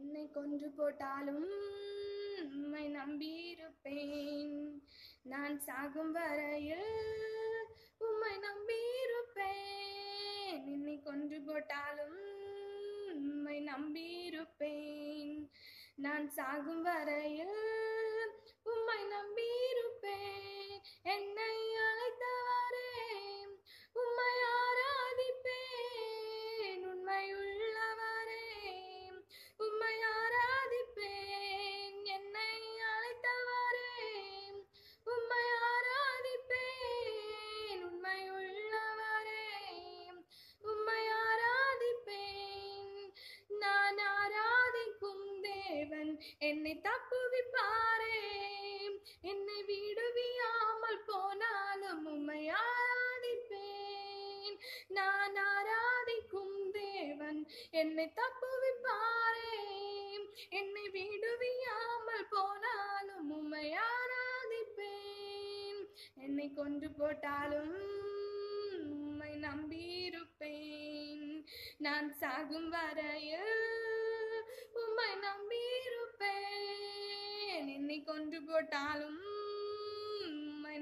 என்னை கொன்று போட்டாலும் உம்மை நம்பியிருப்பேன் நான் சாகும் வரையில் உம்மை நம்பியிருப்பேன் என்னை கொன்று போட்டாலும் உம்மை நம்பியிருப்பேன் நான் சாகும் வரையில் உம்மை நம்பியிருப்பேன் என்னை அழைத்தவரே உம்மை ஆராதிப்பேன் உண்மை உள்ளவரே உம்மை ஆராதிப்பேன் என்னை அழைத்தவரே உம்மை ஆராதிப்பேன் உண்மை உள்ளவரே உம்மை ஆராதிப்பேன் நான் ஆராதிக்கும் தேவன் என்னை தப்புவிப்பாரே என்னை விடுவியாமல் போனாலும் உம்மை ஆராதிப்பேன் நான் ஆராதிக்கும் தேவன் என்னை தப்புவிப்பாரே என்னை விடுவியாமல் போனாலும் உம்மை ஆராதிப்பேன் என்னை கொண்டு போட்டாலும் உம்மை நம்பியிருப்பேன் நான் சாகும் வரையில் உம்மை நம்பியிருப்பேன் என்னை கொண்டு போட்டாலும் உம்மை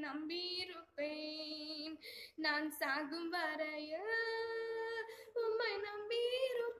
நம்பியிருப்பேன் நான் சாகும் வரையில் உம்மை நம்பியிருப்பேன்